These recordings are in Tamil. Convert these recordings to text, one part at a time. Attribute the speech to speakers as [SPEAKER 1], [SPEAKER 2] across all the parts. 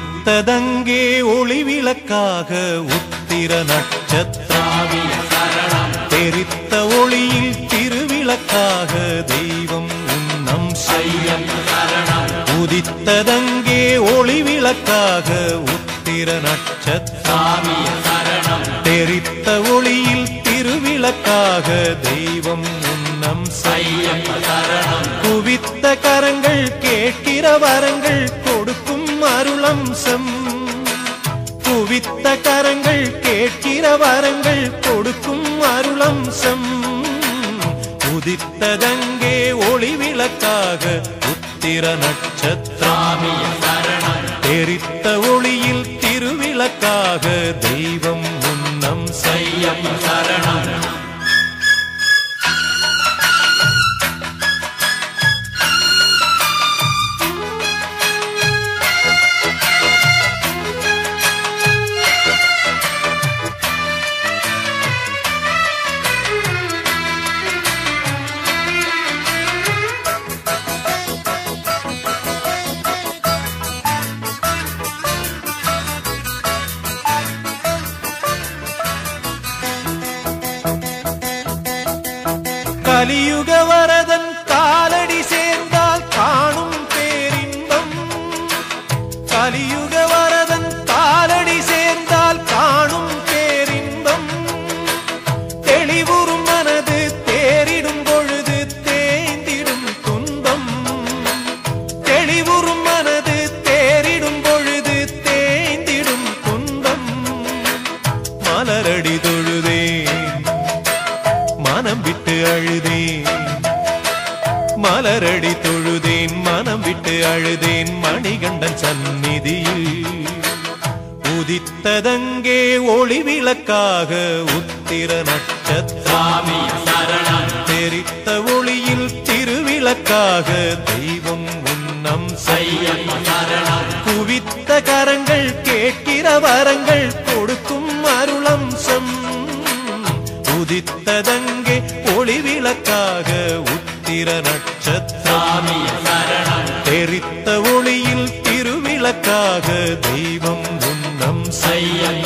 [SPEAKER 1] உதித்ததங்கே ஒளி விளக்காக உத்திர நட்சத்திராவிய தெரித்த ஒளியில் திருவிளக்காக தெய்வம் உன்னம் செய்யம் உதித்ததங்கே ஒளி விளக்காக உத்திர நட்சத்திராவிய தெரித்த ஒளியில் திருவிளக்காக தெய்வம் உன்னம் செய்யம் குவித்த கரங்கள் கேட்கிற வரங்கள் கொடுக்கும் அருளம்சம் குவித்த கரங்கள் கேட்கிற வரங்கள் கொடுக்கும் அருளம்சம் உதித்ததங்கே ஒளி விளக்காக உத்திர நட்சத்திராமிய தெரித்த ஒளியில் திருவிளக்காக தெய்வம் உன்னம் செய்யம் சரணம் கலியுக வரதன் காலடி சேர்ந்தால் காணும் பேரின்பம் கலியுக வரதன் காலடி சேர்ந்தால் காணும் பேரின்பம் தெளிவுறும் மனது தேறிடும் பொழுது தேய்ந்திடும் துன்பம் தெளிவுறும் மனது தேறிடும் பொழுது தேய்ந்திடும் துன்பம் மலரடி தொழுதேன் மனம் விட்டு அழுதேன் மலரடி தொழுதேன் மனம் விட்டு அழுதேன் மணிகண்டன் சந்நிதியில் உதித்ததங்கே ஒளி விளக்காக உத்திர நட்சத்திராமி தெரித்த ஒளியில் திருவிளக்காக தெய்வம் உன்னம் செய்யம் குவித்த கரங்கள் கேட்கிற வரங்கள் கொடுக்கும் அருளம்சம் உதித்ததங்கே ஒளி விளக்காக உத்திர நட்சத்திராமி தெரித்த ஒளியில் திருவிளக்காக தெய்வம் உன்னம் செய்யம்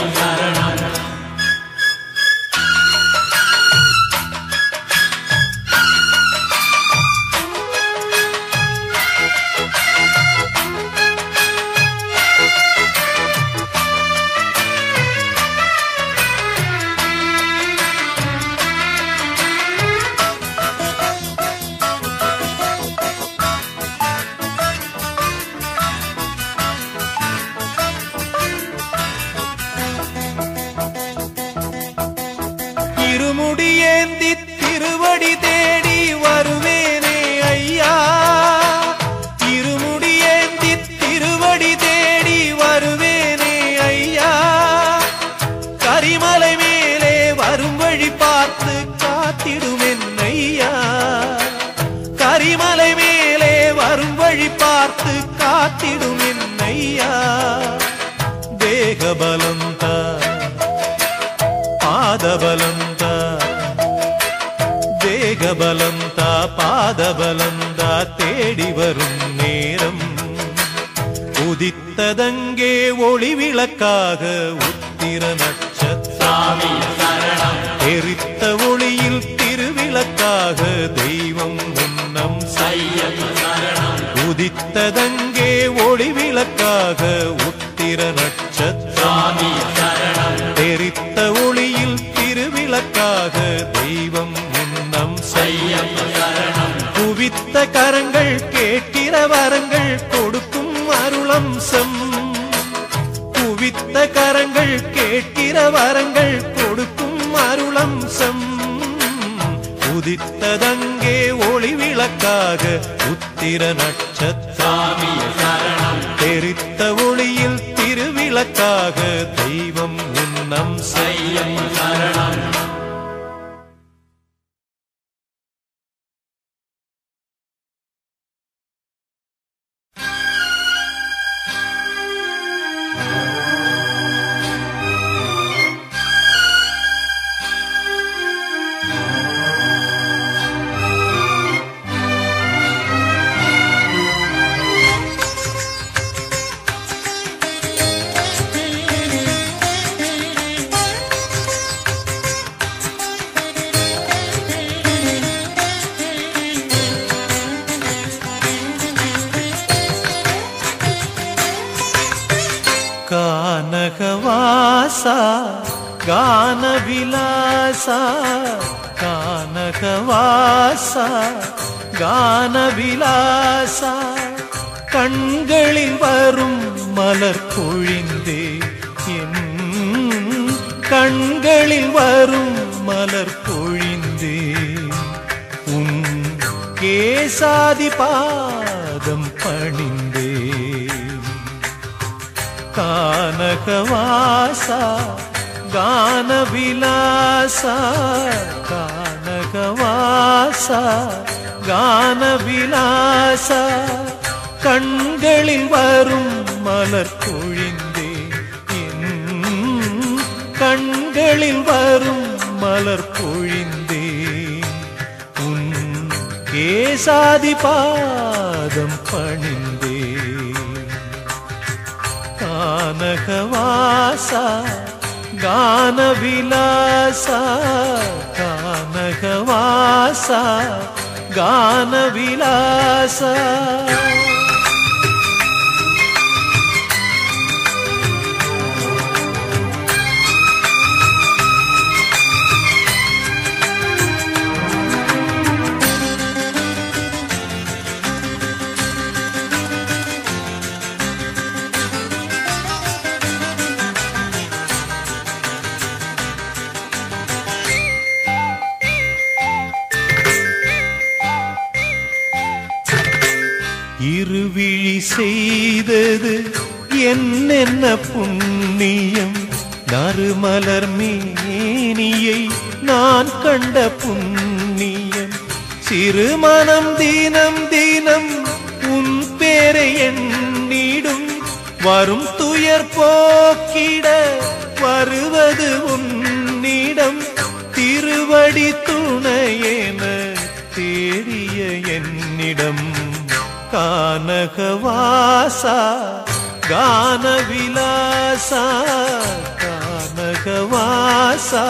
[SPEAKER 1] இருமுடியேந்தி திருவடி தேடி வருவேனே ஐயா இருமுடியேந்தி திருவடி தேடி வருவேனே ஐயா கரிமலை மேலே வரும் வழி பார்த்து காத்திடுமென் ஐயா கரிமலை மேலே வரும் வழி பார்த்து காத்திடுமென் ஐயா தேகபலம் தா பாதபலம் தா தேகபலம் தா பாதபலம் தா தேடி வரும் நேரம் உதித்ததங்கே ஒளி விளக்காக உத்திர நட்சத்திராமி தெரித்த ஒளியில் திருவிளக்காக தெய்வம் உன்னம் செய்யம் உதித்ததங்கே ஒளி விளக்காக உத்திர நட்சத்திராமி தெரித்த ஒளியில் திருவிளக்காக தெய்வம் உன்னம் செய்யம் குவித்த கரங்கள் கேட்கிற வரங்கள் கொடுக்கும் அருளம்சம் குவித்த கரங்கள் கேட்கிற வரங்கள் கொடுக்கும் அருளம்சம் உதித்ததங்கே ஒளி விளக்காக உத்திர நட்சத்திராமிய தெரித்த ஒளியில் திருவிளக்காக தெய்வம் உன்னம் செய்யம் சரணம்
[SPEAKER 2] ஆ
[SPEAKER 1] கானகவாசா கானவிலாசா கானகவாசா கானவிலாசா கண்களில் வரும் மலர் பொழிந்தே என் கண்களில் வரும் மலர் பொழிந்தே உன் கேசாதி பாதம் பணிந்தே கானகவாசா கானவிலாசா கானகவாசா கானவிலாசா கண்களில் வரும் மலர் பொழிந்தே என் கண்களில் வரும் மலர் பொழிந்தே உன் கேசாதி பாதம் பணிந்தே கானகவாசா கானவிலாசா கானகவாசா கானவிலாசா இருவிழி செய்தது என்னென்ன புண்ணியம் நறுமலர் மேனியை நான் கண்ட புண்ணியம் சிறுமனம் தினம் தினம் உன் பேரை எண்ணிடும் வரும் துயர் போக்கிட வருவது உன்னிடம் திருவடி துணையென தேடிய என்னிடம் கானகவாசா கானவிலாசா கானகவாசா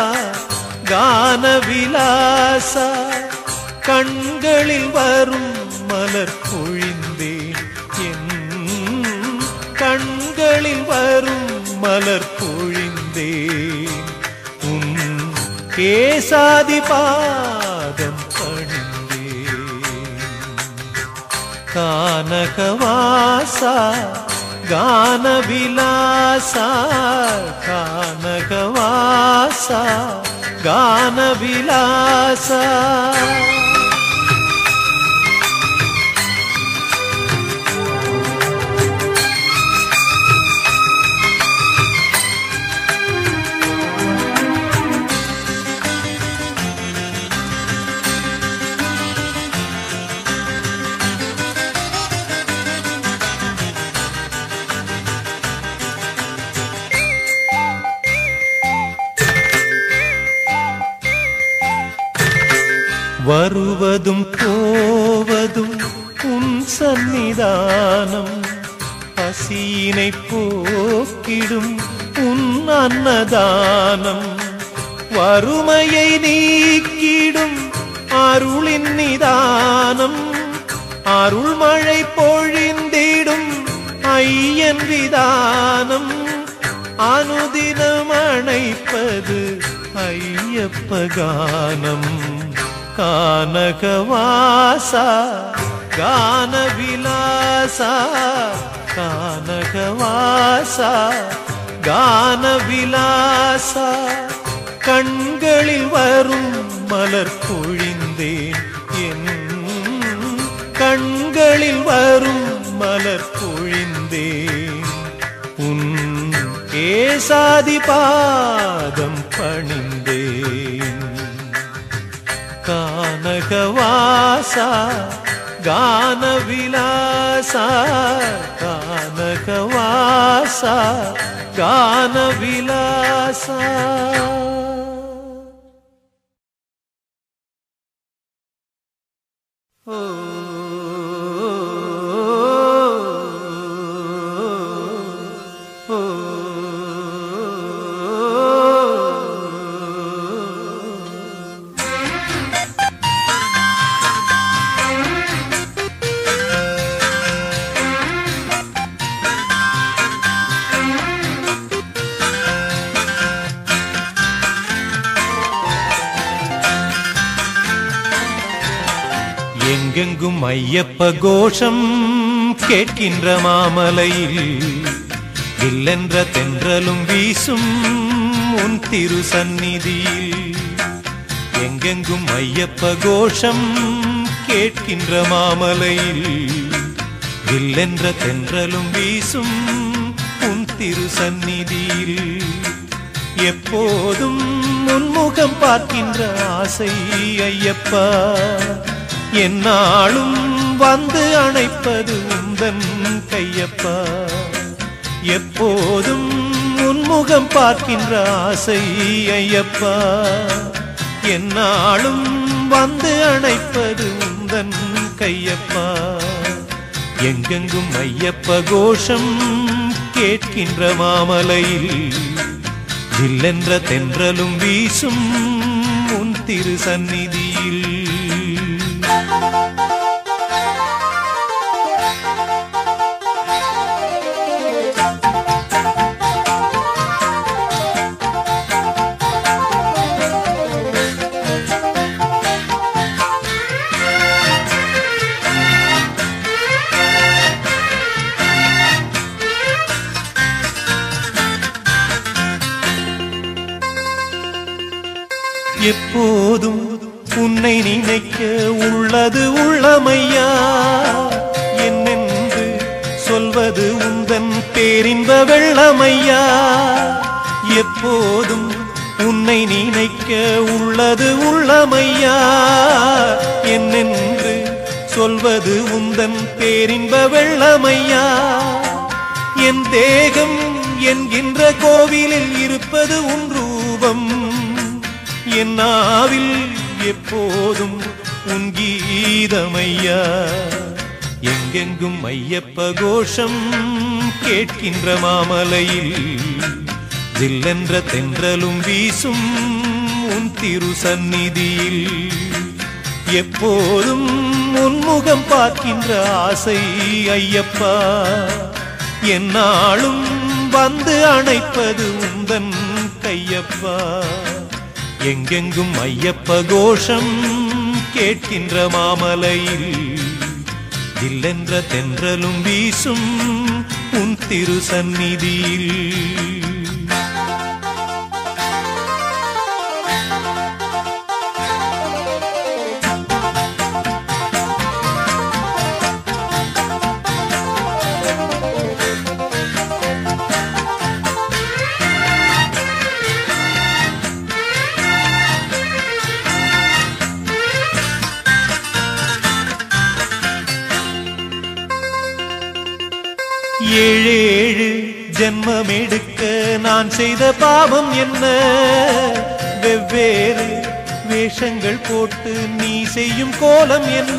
[SPEAKER 1] கானவிலாசா கண்களில் வரும் மலர் பொழிந்தேன் என் கண்களில் வரும் மலர் பொழிந்தேன் உன் கேசாதி பாதம் பணிந்தேன் கானகவாசா கானவிலாசா கானகவாசா கானவிலாசா வருவதும் போவதும் உன் சந்நிதானம் பசியினை போக்கிடும் உன் அன்னதானம் வறுமையை நீக்கிடும் அருளின் நிதானம் அருள்மழை பொழிந்திடும் ஐயன் விதானம் அனுதினம் அணைப்பது ஐயப்ப கானம் கானகவாசா கானவிலாசா கானகவாசா கானவிலாசா கண்களில் வரும் மலர் பொழிந்தேன் என் கண்களில் வரும் மலர் பொழிந்தேன் உன் ஏசாதி பாதம் பணிந்தேன் கானகவாசா கானவிலாசா கானகவாசா கானவிலாசா ஓ ஓ எங்கெங்கும் ஐயப்ப கோஷம் கேட்கின்ற மாமலையில் இல்லென்ற தென்றலும் வீசும் உன் திரு சந்நிதியில் எங்கெங்கும் ஐயப்ப கோஷம் கேட்கின்ற மாமலையில் இல்லென்ற தென்றலும் வீசும் உன் திரு சந்நிதியில் எப்போதும் முன்முகம் பார்க்கின்ற ஆசை ஐயப்பா என்னாலும் வந்து அணைப்பது உந்தன் கையப்பா எப்போதும் முன்முகம் பார்க்கின்ற ஆசை ஐயப்பா என்னாலும் வந்து அணைப்பது உந்தன் கையப்பா எங்கெங்கும் ஐயப்ப கோஷம் கேட்கின்ற மாமலையில் ஜில்லென்ற தென்றலும் வீசும் உன் திரு சந்நிதியில் எப்போதும் உன்னை நினைக்க உள்ளது உள்ளமையா என்னென்று சொல்வது உந்தன் பேரின்ப வெள்ளமையா எப்போதும் உன்னை நினைக்க உள்ளது உள்ளமையா என்னென்று சொல்வது உந்தன் பேரின்ப வெள்ளமையா என் தேகம் என்கின்ற கோவிலில் இருப்பது உன் ரூபம் என் நாவில் எப்போதும் உன் கீதமையா எங்கெங்கும் ஐயப்ப கோஷம் கேட்கின்ற மாமலையில் ஜில்லென்ற தென்றலும் வீசும் உன் திரு சந்நிதியில் எப்போதும் உன்முகம் பார்க்கின்ற ஆசை ஐயப்பா என்னாலும் வந்து அணைப்பது உந்தன் கையப்பா எங்கெங்கும் ஐயப்ப கோஷம் கேட்கின்ற மாமலையில் இல்லென்ற தென்றலும் வீசும் உன் திரு சந்நிதியில் ஏழேழு ஜென்மம் எடுக்க நான் செய்த பாவம் என்ன வெவ்வேறு வேஷங்கள் போட்டு நீ செய்யும் கோலம் என்ன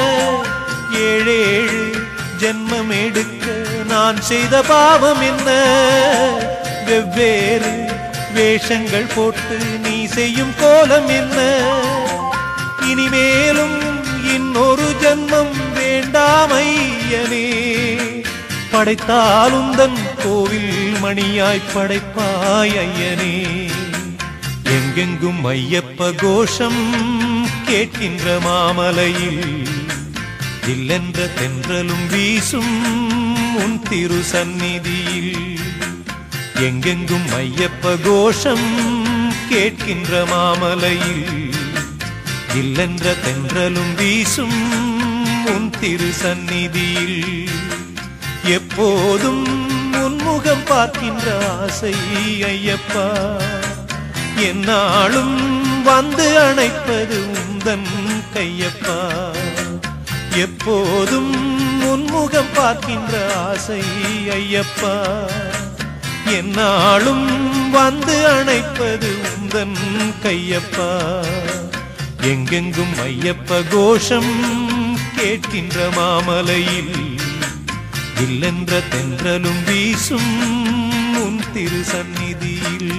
[SPEAKER 1] ஏழேழு ஜென்மம் எடுக்க நான் செய்த பாவம் என்ன வெவ்வேறு வேஷங்கள் போட்டு நீ செய்யும் கோலம் என்ன இனிமேலும் இன்னொரு ஜென்மம் வேண்டாம் ஐயனே படைத்தாலும் தன் கோவில் மணியாய் படைப்பாய் ஐயனே எங்கெங்கும் ஐயப்ப கோஷம் கேட்கின்ற மாமலையில் இல்லென்ற தென்றலும் வீசும் உன் திரு சந்நிதியில் எங்கெங்கும் ஐயப்ப கோஷம் கேட்கின்ற மாமலையில் இல்லென்ற தென்றலும் வீசும் உன் திரு சந்நிதியில் எப்போதும் உன்முகம் பார்க்கின்ற ஆசை ஐயப்பா என்னாலும் வந்து அணைப்பது உந்தன் கையப்பா எப்போதும் உன்முகம் பார்க்கின்ற ஆசை ஐயப்பா என்னாலும் வந்து அணைப்பது உந்தன் கையப்பா எங்கெங்கும் ஐயப்ப கோஷம் கேட்கின்ற மாமலையில் இல்லென்ற தென்றலும் வீசும் உன் திரு சந்நிதியில்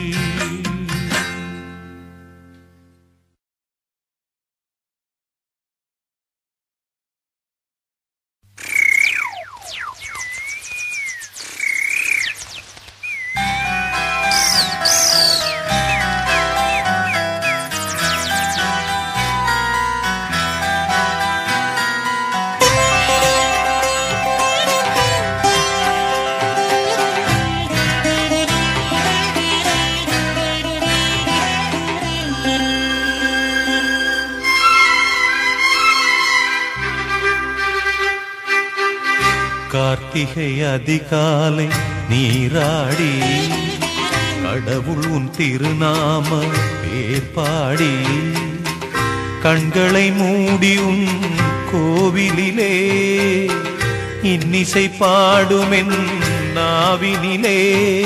[SPEAKER 1] கார்த்திகை அதிகாலை நீராடி கடவுள் உன் திருநாம பேர் பாடி கண்களை மூடி உன் கோவிலிலே இன்னிசை பாடுமென் நாவினிலே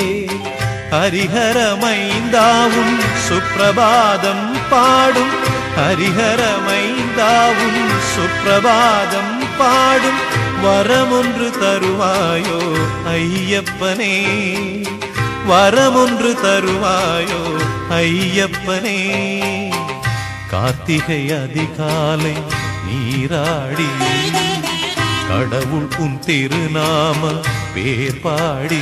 [SPEAKER 1] ஹரிஹரமைந்தாவும் சுப்பிரபாதம் பாடும் ஹரிஹரமைந்தாவும் சுப்பிரபாதம் பாடும் வரமொன்று தருவாயோ ஐயப்பனே வரமொன்று தருவாயோ ஐயப்பனே கார்த்திகை அதிகாலை நீராடி கடவுள் உன் திருநாம பேர் பாடி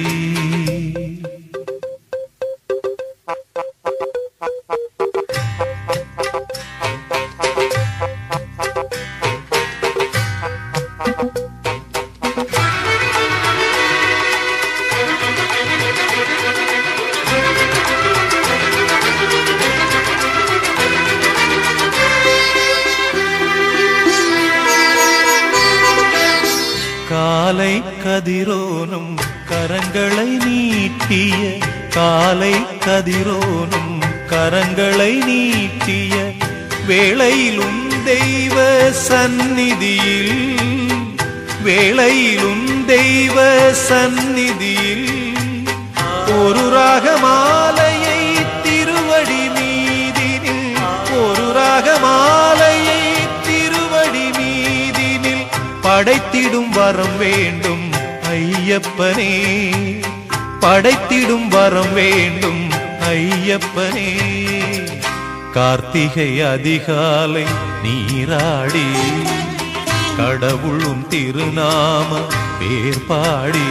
[SPEAKER 1] காலை கதிரோனும் கரங்களை நீட்டிய காலை கதிரோனும் கரங்களை நீட்டிய வேளையிலும் தெய்வ சந்நிதியில் வேளையிலும் தெய்வ சந்நிதியில் ஒரு ராகமாலையை திருவடி மீதினில் ஒரு ராகமாலையை திருவடி மீதினில் படைத்திடும் வரம் வேண்டும் ஐயப்பனே படைத்திடும் வரம் வேண்டும் ஐயப்பனே கார்த்திகை அதிகாலை நீராடி கடவுளும் திருநாம பேர் பாடி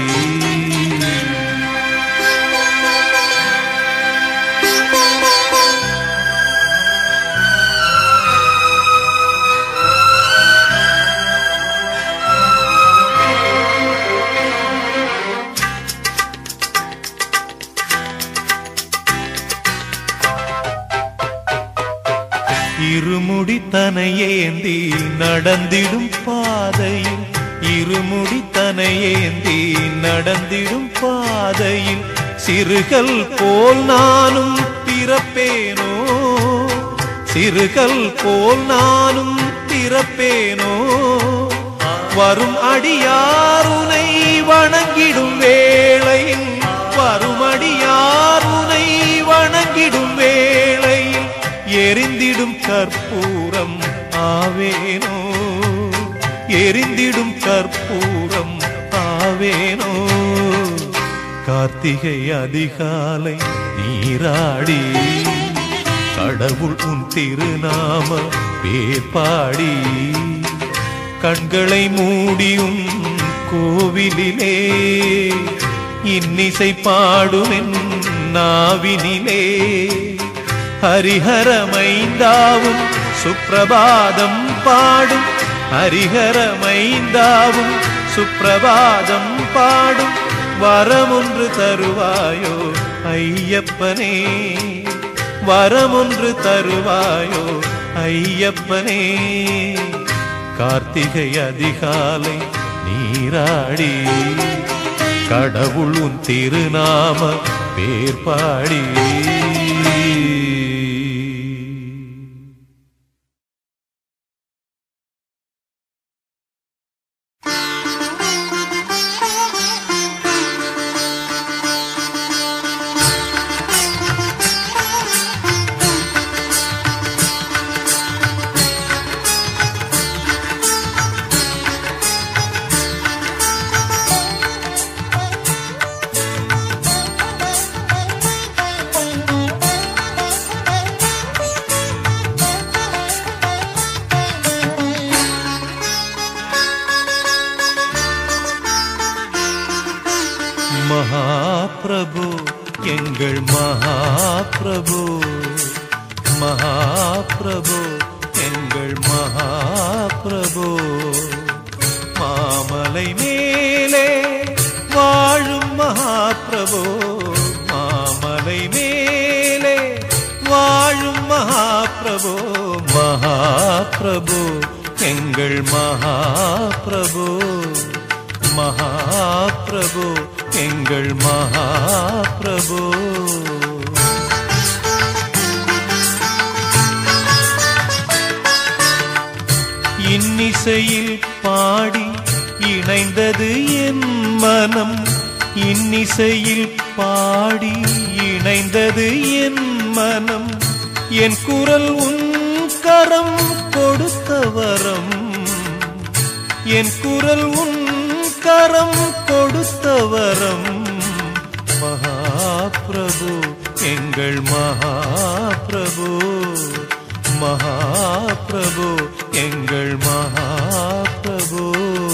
[SPEAKER 1] இருமுடி தனையேந்தி நடந்திடும் பாதையில் இருமுடி தனையேந்தி நடந்திடும் பாதையில் சிறுகள் போல் நானும் பிறப்பேனோ சிறுகள் போல் நானும் பிறப்பேனோ வரும் அடியாருனை வணங்கிடும் வேளையில் வரும் அடியாருனை வணங்கிடும் வேளையில் எரிந்திடும் கற்பூரம் ஆவேனோ எரிந்திடும் கற்பூரம் ஆவேனோ கார்த்திகை அதிகாலை நீராடி கடவுள் உன் திருநாம பேர் பாடி கண்களை மூடியும் கோவிலிலே இன்னிசை பாடுமென் நாவினிலே ஹரிஹரமைந்தாவும் சுப்பிரபாதம் பாடும் ஹரிஹரமைந்தாவும் சுப்பிரபாதம் பாடும் வரமொன்று தருவாயோ ஐயப்பனே வரமொன்று தருவாயோ ஐயப்பனே கார்த்திகை அதிகாலை நீராடி கடவுள் உன் திருநாம பேர் பாடி மகாபிரபு எங்கள் மகாபிரபு மகாபிரபு எங்கள் மகாபிரபு மாமலை மேலே வாழும் மகாபிரபு மாமலை மேலே வாழும் மகாபிரபு மகாபிரபு எங்கள் மகாபிரபு மகாபிரபு எங்கள் மகாபிரபு இன்னிசையில் பாடி இணைந்தது என் மனம் இன்னிசையில் பாடி இணைந்தது என் மனம் என் குரல் உன் கரம் கொடுத்த வரம் என் குரல் உன் கரம் கொடுத்த வரம் மகாபிரபு எங்கள் மகாபிரபு மகாபிரபு எங்கள் மகாபிரபு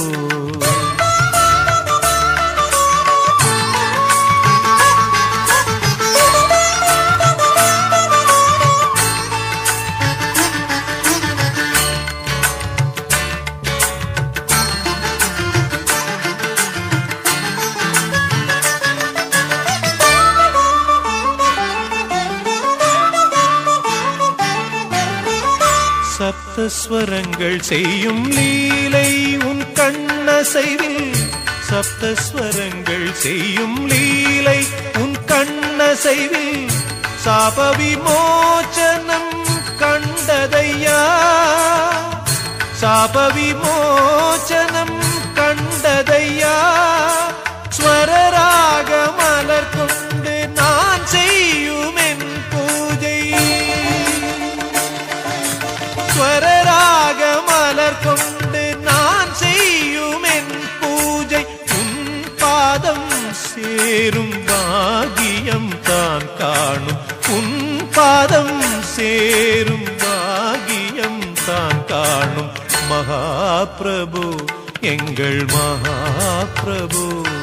[SPEAKER 1] சப்தஸ்வரங்கள் செய்யும் லீலை உன் கண்ணசைவில் சப்தஸ்வரங்கள் செய்யும் லீலை உன் கண்ணசைவில் சாப விமோச்சனம் கண்டதையா சாப விமோச்சனம் கண்டதையா ஸ்வரராக மலர் கொண்டு நான் செய்யும் என் பூஜை ஸ்வரராக மலர் கொண்டு நான் செய்யும் என் பூஜை உன் பாதம் சேரும் பாகியம் தான் காணும் உன் பாதம் சேரும் பாகியம் தான் காணும் மகாபிரபு எங்கள் மகாபிரபு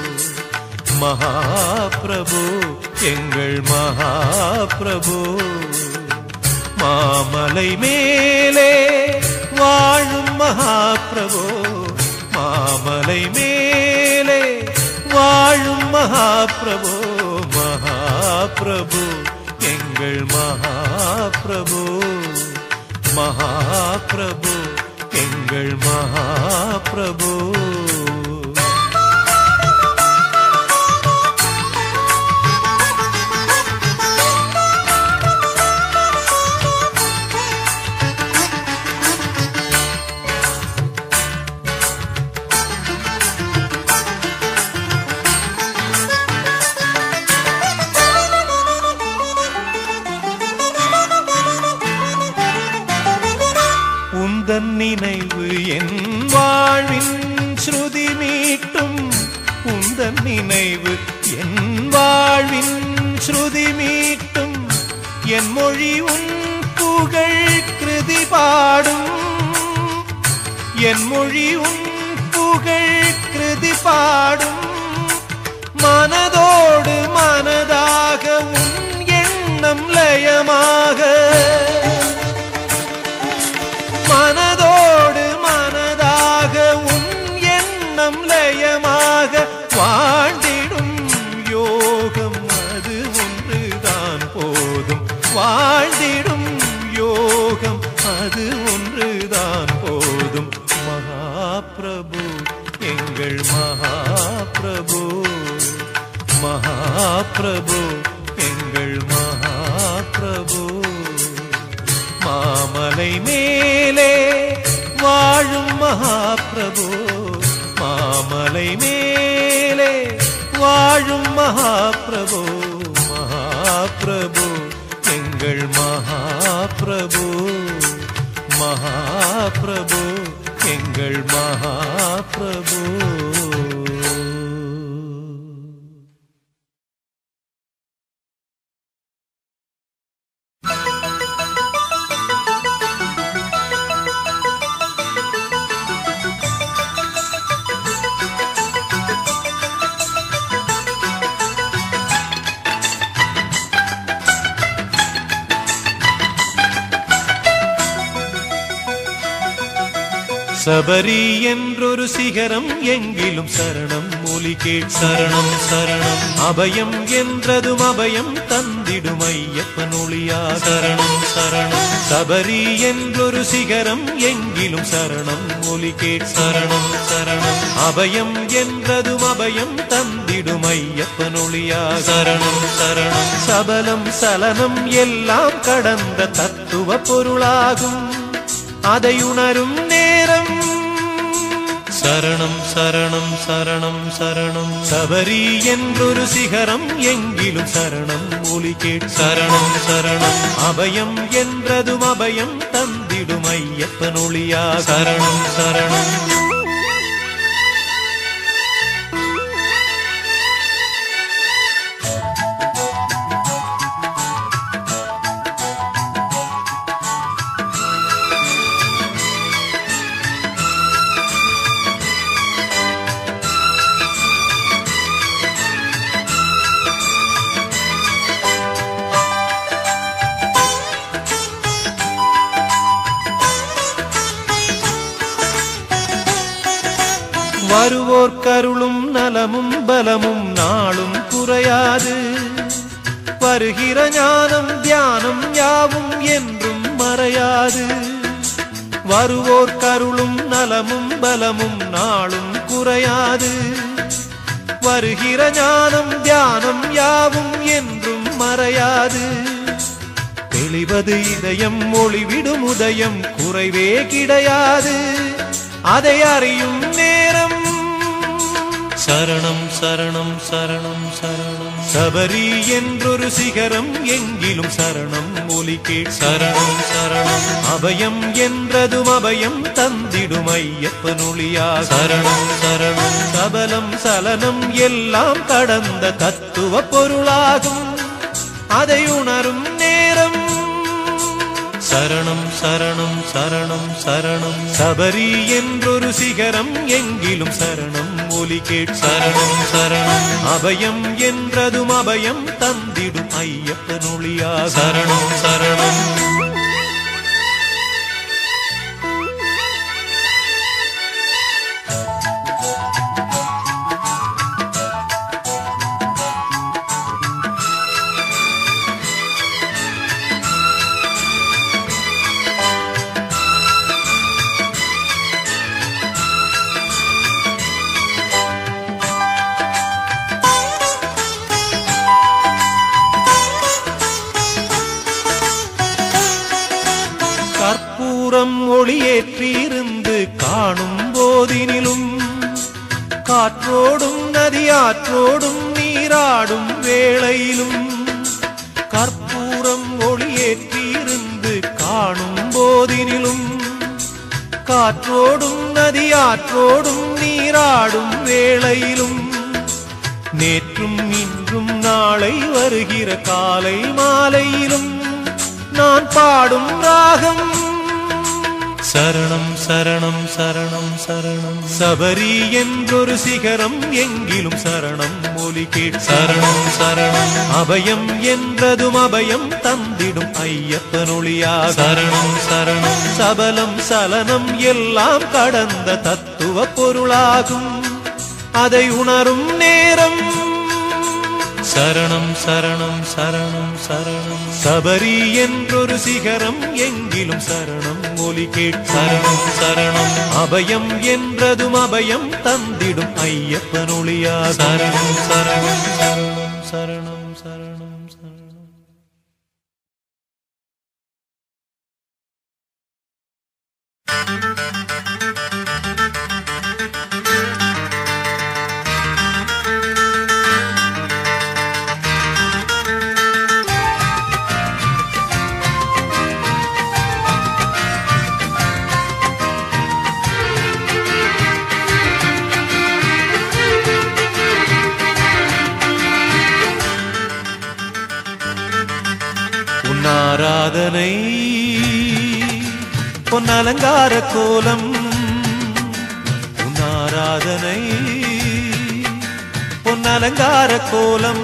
[SPEAKER 1] மகாபிரபு எங்கள் மகாபிரபு மாமலை மேலே வாழும் மகாபிரபு மாமலை மேலே வாழும் மகாபிரபு மகாபிரபு எங்கள் மகாபிரபு மகாபிரபு எங்கள் மகாபிரபு உந்தன் நினைவு என் வாழ்வின் ஸ்ருதி மீட்டும் உந்தன் நினைவு என் வாழ்வின் ஸ்ருதி மீட்டும் என் மொழி உன் புகழ் கிருதி பாடும் என் மொழி உன் புகழ் கிருதி பாடும் மனதோடு மனதாக உன் எண்ணம் லயமாக மனதோடு மனதாக உன் எண்ணம் லயமாக வாழ்ந்திடும் யோகம் அது ஒன்றுதான் போதும் வாழ்ந்திடும் யோகம் அது ஒன்றுதான் போதும் மகாபிரபு எங்கள் மகாபிரபு மகாபிரபு எங்கள் மகாபிரபு மாமலை மேலே வாழும் மகாபிரபு மாமலை மேலே வாழும் மகாபிரபு மகாபிரபு எங்கள் மகாபிரபு மகாபிரபு எங்கள் மகாபிரபு சபரி என்றொரு சிகரம் எங்கிலும் சரணம் மொழி கேட் சரணம் சரணம் அபயம் என்றதும் அபயம் தந்திடும் ஐயப்பன் ஒளியா சரணம் சரணம் சபரி என்றொரு சிகரம் எங்கிலும் சரணம் மொழி கேட் சரணம் சரணம் அபயம் என்றதும் அபயம் தந்திடும் ஐயப்பன் ஒளியா சரணம் சரணம் சபலம் சலனம் எல்லாம் கடந்த தத்துவ பொருளாகும் அதை உணரும் நேரம் சரணம் சரணம் சரணம் சரணம் சபரி என்றொரு சிகரம் எங்கிலும் சரணம் ஒலி கேட் சரணம் சரணம் அபயம் என்றதும் அபயம் தந்திடும் ஐயப்பன் ஒளியா சரணம் சரணம் வருவோர் கருளும் நலமும் பலமும் நாளும் குறையாது வருகிற ஞானம் தியானம் யாவும் என்றும் மறையாது வருவோர் கருளும் நலமும் பலமும் நாளும் குறையாது வருகிற ஞானம் தியானம் யாவும் என்றும் மறையாது தெளிவது இதயம் ஒளிவிடும் உதயம் குறைவே கிடையாது அதை அறியும் நேரம் சரணம் சரணம் சரணம் சரணம் சபரி என்றொரு சிகரம் எங்கிலும் சரணம் ஒலி கேட் சரணம் சரணம் அபயம் என்றதும் அபயம் தந்திடும் ஐயப்பன் ஒளியா சரணம் சரணம் சபலம் சலனம் எல்லாம் கடந்த தத்துவ பொருளாகும் அதை உணரும் நேரம் சரணம் சரணம் சரணம் சரணம் சபரி என்றொரு சிகரம் எங்கிலும் சரணம் ஒலி கேட் சரணம் சரணம் அபயம் என்றதும் அபயம் தந்திடும் ஐயப்பன் ஒளியா சரணம் சரணம் கற்பூரம் ஒளியேற்றியிருந்து காணும் போதினிலும் காற்றோடும் நதியாற்றோடும் நீராடும் வேளையிலும் கற்பூரம் ஒளியேற்றியிருந்து காணும் போதினிலும் காற்றோடும் நதியாற்றோடும் நீராடும் வேளையிலும் நேற்றும் இன்றும் நாளை வருகிற காலை மாலையிலும் நான் பாடும் ராகம் சரணம் சரணம் சரணம் சரணம் சபரி என்றொரு சிகரம் எங்கிலும் சரணம் ஒலி கேட் சரணம் சரணம் அபயம் என்றதும் அபயம் தந்திடும் ஐயப்பன் ஒளியா சரணம் சரணம் சபலம் சலனம் எல்லாம் கடந்த தத்துவ பொருளாகும் அதை உணரும் நேரம் சரணம் சரணம் சரணம் சரணம் சபரி என்றொரு சிகரம் எங்கிலும் சரணம் ஒலி கேட் சரணம் சரணம் அபயம் என்றதும் அபயம் தந்திடும் ஐயப்பன் ஒளியா சரணம் சரணம் சரணம் சரணம் சரணம் சரணம் உன்னாராதனை பொன்னலங்கார கோலம் உன்னாராதனை பொன்னலங்கார கோலம்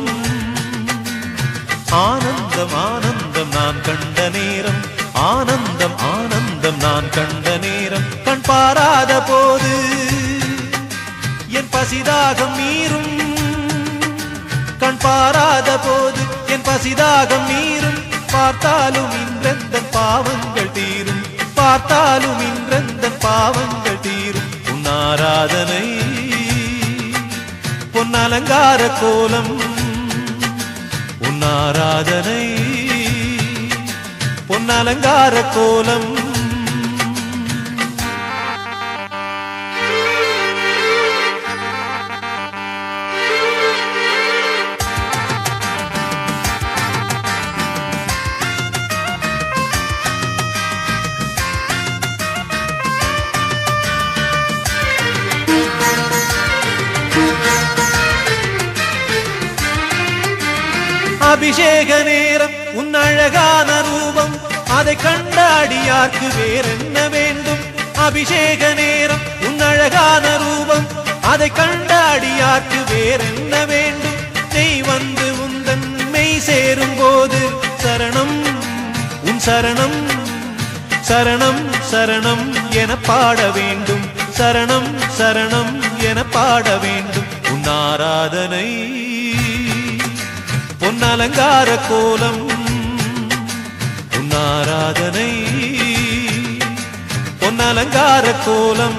[SPEAKER 1] ஆனந்தம் ஆனந்தம் நான் கண்ட நேரம் ஆனந்தம் ஆனந்தம் நான் கண்ட நேரம் கண் பாராத போது என் பசிதாகம் மீறும் கண் பாராத போது என் பசிதாகம் மீறும் பார்த்தாலும் இன்றெந்த பாவங்கள் தீரும் பார்த்தாலும் இன்றெந்த பாவங்கள் தீரும் உன் ஆராதனை பொன் அலங்கார கோலம் உன் ஆராதனை பொன் அலங்கார கோலம் அபிஷேக நேரம் உன் அழகான ரூபம் அதை கண்ட அடியார்க்கு வேறென்ன வேண்டும் அபிஷேக நேரம் உன் அழகான ரூபம் அதை கண்ட அடியார்க்கு வேறென்ன வேண்டும் நெய் வந்து உந்தன் மெய் சேரும் போது சரணம் உன் சரணம் சரணம் சரணம் என பாட வேண்டும் சரணம் சரணம் என பாட வேண்டும் உன் ஆராதனை பொன் அலங்கார கோலம் உன் ஆராதனை பொன் அலங்கார கோலம்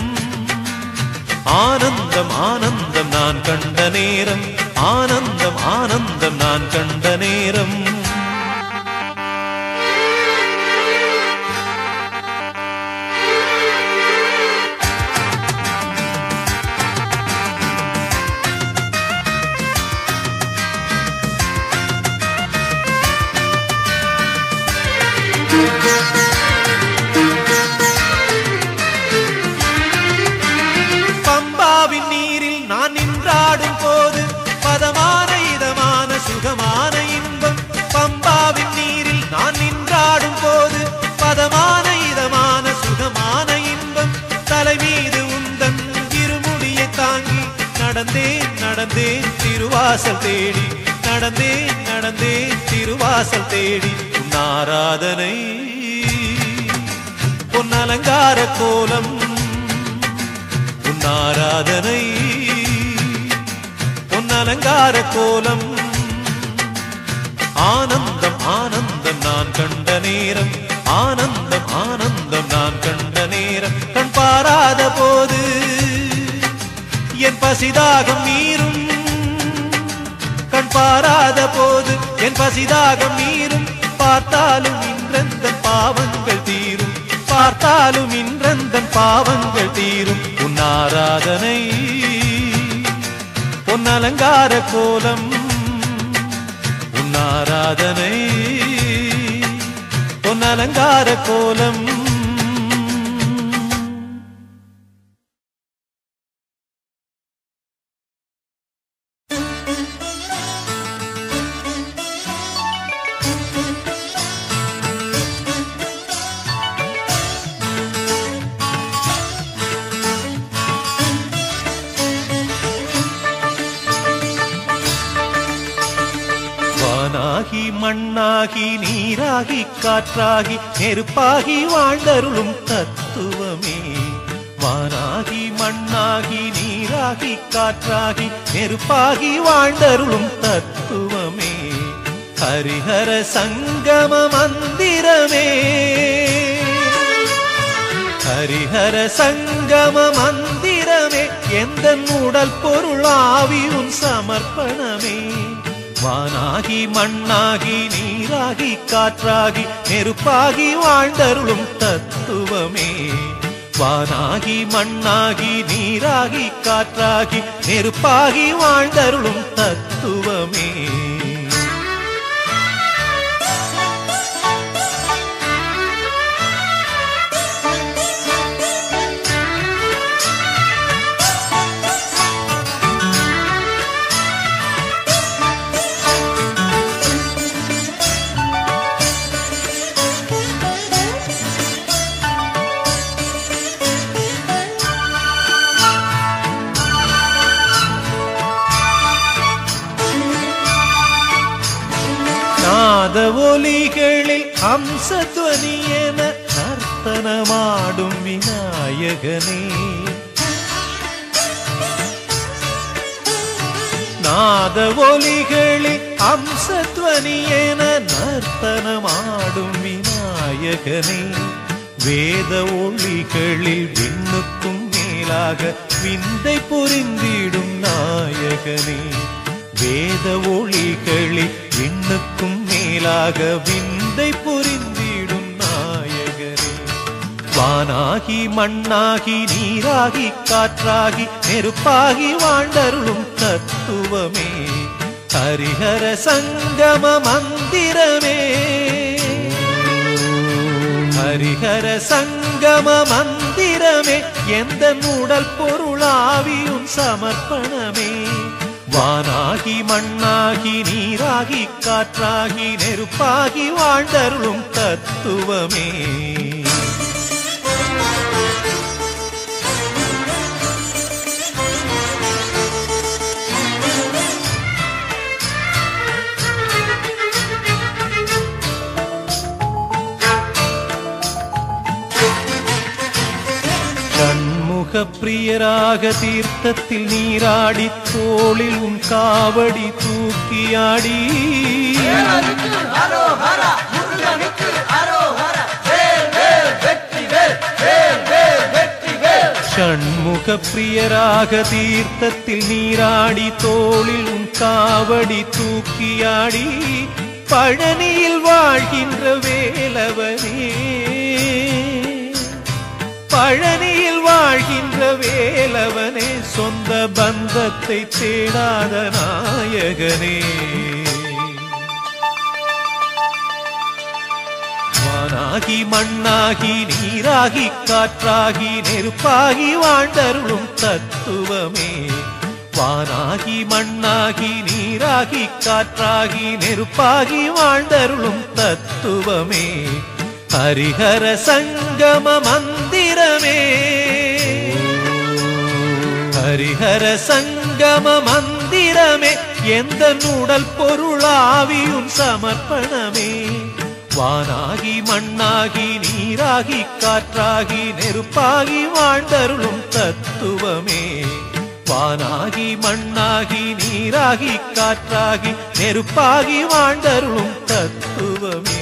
[SPEAKER 1] ஆனந்தம் ஆனந்தம் நான் கண்ட நேரம் ஆனந்தம் ஆனந்தம் நான் கண்ட நேரம் பம்பாவின் நீரில் நான் நின்றாடும் போது பதமான இதமான சுகமான இன்பம் பம்பாவின் நீரில் நான் நின்றாடும் போது பதமான இதமான சுகமான இன்பம் தலை மீது உந்தன் இருமுடியை தாங்கி நடந்தேன் நடந்தேன் திருவாசல் தேடி நடந்தேன் நடந்தேன் திருவாசல் தேடி உன் ஆராதனை பொன் அலங்கார கோலம் உன் ஆராதனை பொன் அலங்கார கோலம் ஆனந்தம் ஆனந்தம் நான் கண்ட நேரம் ஆனந்தம் ஆனந்தம் நான் கண்ட நேரம் கண் பாராத போது என் பசிதாகம் மீறும் கண் பாராத போது என் பசிதாகம் மீறும் பார்த்தாலும் இன்றெந்த பாவங்கள் தீரும் பார்த்தாலும் இன்றெந்த பாவங்கள் தீரும் உன் ஆராதனை பொன் அலங்கார கோலம் உன் ஆராதனை பொன் அலங்கார கோலம் வானாகி மண்ணாகி நீராகி காற்றாகி நெருப்பாகி வாழ்ந்தருளும் தத்துவமே வானாகி மண்ணாகி நீராகி காற்றாகி நெருப்பாகி வாழ்ந்தருளும் தத்துவமே ஹரிஹர சங்கம மந்திரமே ஹரிஹர சங்கம மந்திரமே எந்த உடல் பொருள் ஆவி உன் சமர்ப்பணமே வானாகி மண்ணாகி நீராகி காற்றாகி நெருப்பாகி வாழ்ந்தருளும் தத்துவமே வானாகி மண்ணாகி நீராகி காற்றாகி நெருப்பாகி வாழ்ந்தருளும் தத்துவமே நாத ஒலிகளில் அம்சத்வனி என நற்ப நர்த்தனமாடும் விநாயகனே நாத ஒலிகளில் அம்சத்வனி என நர்த்தனமாடும் விநாயகனே வேத ஒளிகளில் விண்ணுக்கும் மேலாக விந்தை புரிந்திடும் நாயகனே வேத ஒளிகளில் விண்ணுக்கும் மேலாக விந்தை புரிந்திடும் நாயகனே வானாகி மண்ணாகி நீராகி காற்றாகி நெருப்பாகி வாழ்ந்தருளும் தத்துவமே ஹரிஹர சங்கம மந்திரமே ஹரிஹர சங்கம மந்திரமே எந்த உடல் பொருளாவியும் சமர்ப்பணமே வானாகி மண்ணாகி நீராகி காற்றாகி நெருப்பாகி வாழ்ந்தருளும் தத்துவமே கண்முக பிரியராக தீர்த்தத்தில் நீராடி தோளில் உன் காவடி தூக்கியாடி
[SPEAKER 2] வேலனுக்கு அரோஹரா முருகனுக்கு அரோஹரா வேல் வேல் வெற்றி வேல் வேல் வேல் வெற்றி வேல்
[SPEAKER 1] ஷண்முக பிரியராக தீர்த்தத்தில் நீராடி தோளில் உன் காவடி தூக்கியாடி பழனியில் வாழ்கின்ற வேலவனே பழனியில் வாழ்கின்ற வேலவனே சொந்த பந்தத்தை தேடாத நாயகனே வானாகி மண்ணாகி நீராகி காற்றாகி நெருப்பாகி வாழ்ந்தருளும் தத்துவமே வானாகி மண்ணாகி நீராகி காற்றாகி நெருப்பாகி வாழ்ந்தருளும் தத்துவமே ஹரிஹர சங்கம மந்திரமே ஹரிஹர சங்கம மந்திரமே எந்த உடல் பொருளாவியும் சமர்ப்பணமே வானாகி மண்ணாகி நீராகி காற்றாகி நெருப்பாகி வாழ்ந்தருளும் தத்துவமே வானாகி மண்ணாகி நீராகி காற்றாகி நெருப்பாகி வாழ்ந்தருளும் தத்துவமே